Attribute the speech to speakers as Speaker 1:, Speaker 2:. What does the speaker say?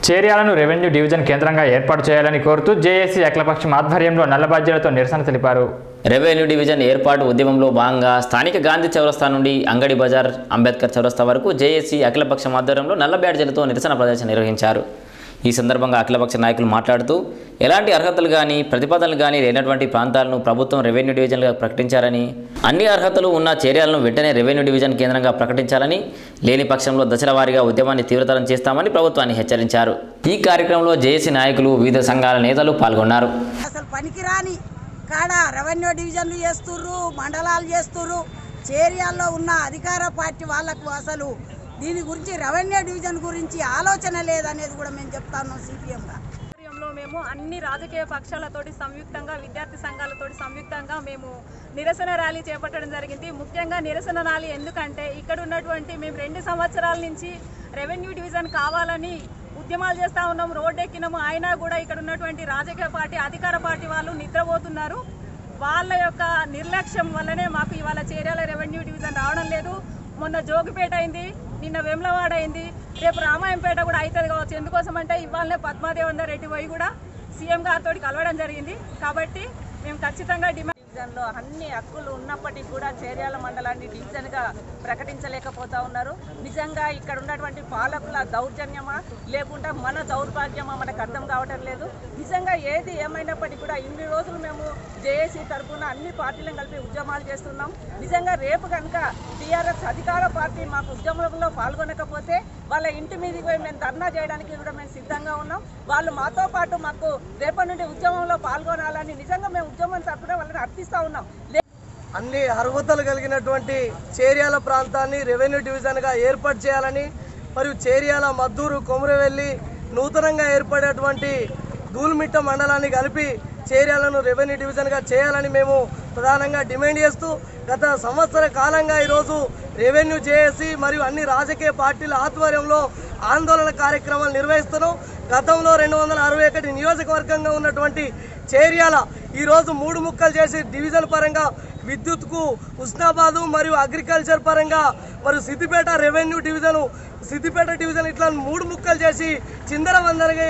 Speaker 1: చేర్యాలను revenue division కేంద్రంగా ఏర్పాటు చేయాలని కోరుతూ జేఏసీ అఖిలపక్షం ఆధ్వర్యంలో నల్లబాధ్యులతో నిరసన తెలిపారు
Speaker 2: రెవెన్యూ డివిజన్ ఏర్పాటు ఉద్యమంలో భాగంగా స్థానిక గాంధీ చౌరస్తా నుండి అంగడి బజార్ అంబేద్కర్ చౌరస్తా వరకు జేఏసీ అఖిలపక్షం ఆధ్వర్యంలో నల్ల బ్యాడ్జీలతో నిరసన ప్రదర్శన నిర్వహించారు ఈ సందర్భంగా అఖిలపక్ష నాయకులు మాట్లాడుతూ ఎలాంటి అర్హతలు కానీ ప్రతిపాదనలు కానీ లేనటువంటి ప్రాంతాలను ప్రభుత్వం రెవెన్యూ డివిజన్గా ప్రకటించారని అన్ని అర్హతలు ఉన్న చర్యలను వెంటనే రెవెన్యూ డివిజన్ కేంద్రంగా ప్రకటించాలని లేని పక్షంలో దశల వారీగా ఉద్యమాన్ని తీవ్రతరం చేస్తామని ప్రభుత్వాన్ని హెచ్చరించారు ఈ కార్యక్రమంలో జేఏసీ నాయకులు వివిధ సంఘాల నేతలు పాల్గొన్నారు
Speaker 3: అసలు పనికిరాని కాడ రెవెన్యూ డివిజన్లు చేస్తుర్రు మండలాలు చేస్తుర్రు చేరియాల్లో ఉన్న అధికార పార్టీ వాళ్ళకు అసలు దీని గురించి రెవెన్యూ డివిజన్ గురించి ఆలోచన లేదనేది కూడా మేము చెప్తా ఉన్నాం సిపిఎంగా
Speaker 4: ఆధ్వర్యంలో మేము అన్ని రాజకీయ పక్షాలతోటి సంయుక్తంగా విద్యార్థి సంఘాలతోటి సంయుక్తంగా మేము నిరసన ర్యాలీ చేపట్టడం జరిగింది ముఖ్యంగా నిరసన ర్యాలీ ఎందుకంటే ఇక్కడ ఉన్నటువంటి మేము రెండు సంవత్సరాల నుంచి రెవెన్యూ డివిజన్ కావాలని ఉద్యమాలు చేస్తూ ఉన్నాం రోడ్డు ఎక్కినాము అయినా కూడా ఇక్కడ ఉన్నటువంటి రాజకీయ పార్టీ అధికార పార్టీ వాళ్ళు నిద్రపోతున్నారు వాళ్ళ యొక్క నిర్లక్ష్యం వల్లనే మాకు ఇవాళ చేర్యాల రెవెన్యూ డివిజన్ రావడం లేదు మొన్న జోగిపేట అయింది నిన్న వేములవాడ అయింది రేపు రామాయంపేట కూడా అవుతుంది కావచ్చు ఎందుకోసం అంటే ఇవాళనే పద్మాదేవేందర్ రెడ్డి పోయి కూడా సీఎం గారితో కలవడం జరిగింది కాబట్టి మేము ఖచ్చితంగా డిమాండ్
Speaker 5: డివిజన్లో అన్ని హక్కులు ఉన్నప్పటికీ కూడా చేర్యాల మండలాన్ని డివిజన్గా ప్రకటించలేకపోతా ఉన్నారు నిజంగా ఇక్కడ ఉన్నటువంటి పాలకుల దౌర్జన్యమా లేకుంటే మన దౌర్భాగ్యమా మనకు అర్థం కావటం లేదు నిజంగా ఏది ఏమైనప్పటికీ కూడా ఇన్ని రోజులు మేము జేఏసీ తరఫున అన్ని పార్టీలను కలిపి ఉద్యమాలు చేస్తున్నాం నిజంగా రేపు కనుక టీఆర్ఎస్ అధికార పార్టీ మాకు ఉద్యమంలో పాల్గొనకపోతే వాళ్ళ ఇంటి మీదకి పోయి మేము ధర్నా చేయడానికి కూడా మేము సిద్ధంగా ఉన్నాం వాళ్ళు మాతో పాటు మాకు రేపటి నుండి ఉద్యమంలో పాల్గొనాలని నిజంగా మేము ఉద్యమం తరఫున వాళ్ళని అర్థిస్తా ఉన్నాం లే-
Speaker 6: అన్ని అర్హతలు కలిగినటువంటి చేర్యాల ప్రాంతాన్ని రెవెన్యూ డివిజన్గా ఏర్పాటు చేయాలని మరియు చేర్యాల మద్దూరు కొమురవెల్లి నూతనంగా ఏర్పడేటువంటి దూల్మిట్ట మండలాన్ని కలిపి చేర్యాలను రెవెన్యూ డివిజన్గా చేయాలని మేము ప్రధానంగా డిమాండ్ చేస్తూ గత సంవత్సర కాలంగా ఈరోజు రెవెన్యూ చేసి మరియు అన్ని రాజకీయ పార్టీల ఆధ్వర్యంలో ఆందోళన కార్యక్రమాలు నిర్వహిస్తున్నాం గతంలో రెండు వందల అరవై ఒకటి నియోజకవర్గంగా ఉన్నటువంటి చేర్యాల ఈరోజు మూడు ముక్కలు చేసి డివిజన్ పరంగా విద్యుత్కు ఉస్నాబాదు మరియు అగ్రికల్చర్ పరంగా మరియు Siddipet revenue division Siddipet division ఇట్లా మూడు ముక్కలు చేసి చిందర వందరగా